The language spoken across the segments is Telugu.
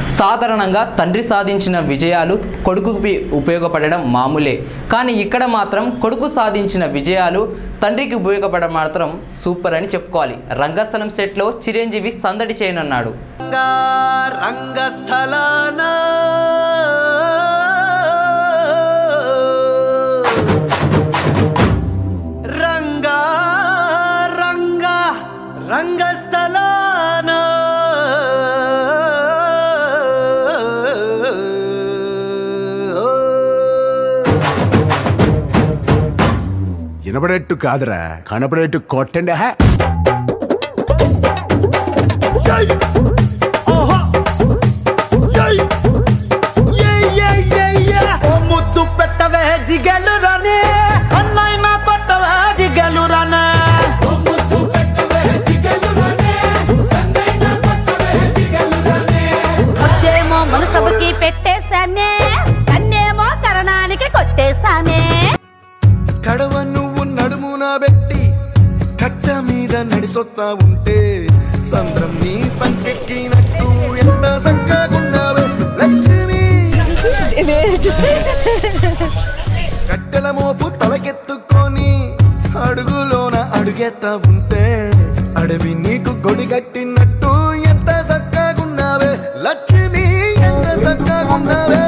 సాధారణంగా తండ్రి సాధించిన విజయాలు కొడుకుకి ఉపయోగపడడం మామూలే కానీ ఇక్కడ మాత్రం కొడుకు సాధించిన విజయాలు తండ్రికి ఉపయోగపడడం మాత్రం సూపర్ అని చెప్పుకోవాలి రంగస్థలం సెట్లో చిరంజీవి సందడి చేయనున్నాడు రంగస్థలాన రంగా రంగా రంగస్థలాన వినపడేట్టు కాదురా కనపడేట్టు కొట్టండి హే ఓ ముద్దు పెట్టవే జిగలు రానే అన్నైనా కొట్టవే జిగలు రానే ముద్దేమో మనసభకి పెట్టేశానే కన్నేమో కరణానికి కొట్టేశానే కడవ నువ్వు నడుమున పెట్టి కట్ట మీద నడిసొత్తా ఉంటే సంద్రం నీ సంకెక్కినట్టు ఎంత చక్కగున్నావే లక్ష్మి కట్టెల మోపు తలకెత్తుకొని అడుగులోన అడుగెత్తా ఉంటే అడవి నీకు గొడిగట్టినట్టు ఎంత చక్కగున్నావే లక్ష్మి ఎంత చక్కగున్నావే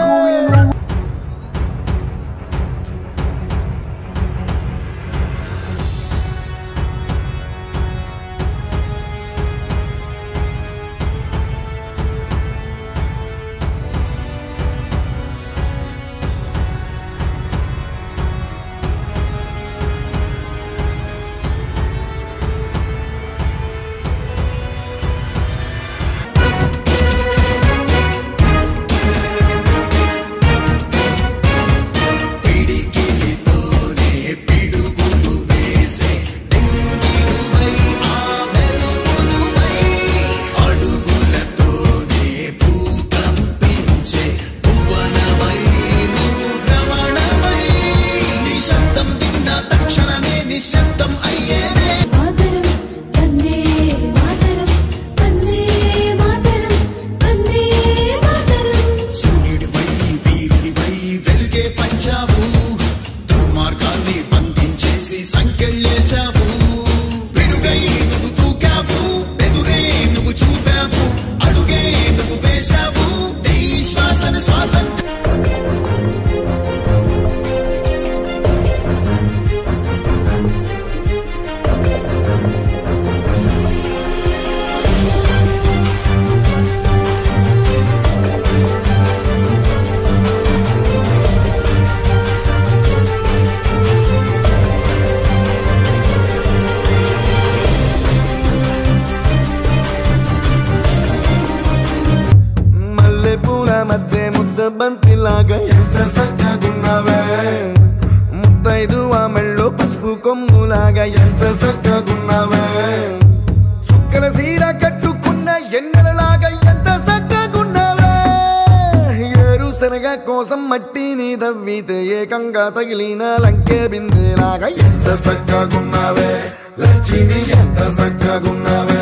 మాతరం వందే మాతరం వందే మాతరం వందే మాతరం సూర్యుడిపై వీరుడిపై వెలుగే పంచావు దుర్మార్గాన్ని బంధించేసి సంకెళ్ళేశావు వెలుగై నువ్వు తూకావు ఎదురే నువ్వు చూపావు అడుగే నువ్వు వేశావు నీ శ్వాసను స్వాతంత్ర మల్లె పూల మధ్య ముద్ద బంతిలాగా ఎంత చక్కగున్నావే ముద్దైదు ఆ మెళ్ళు పసుపు కొమ్ములాగా ఎంత చక్కగున్నావే సుక్కల సీర కట్టుకున్న ఎన్నెలలాగా ఎంత చక్కగున్నావే ఏరు శనగ కోసం మట్టిని దవ్వితే ఏకంగా తగిలిన లంకే బిందెలాగా ఎంత చక్కగున్నావే లక్ష్మి ఎంత చక్కగున్నావే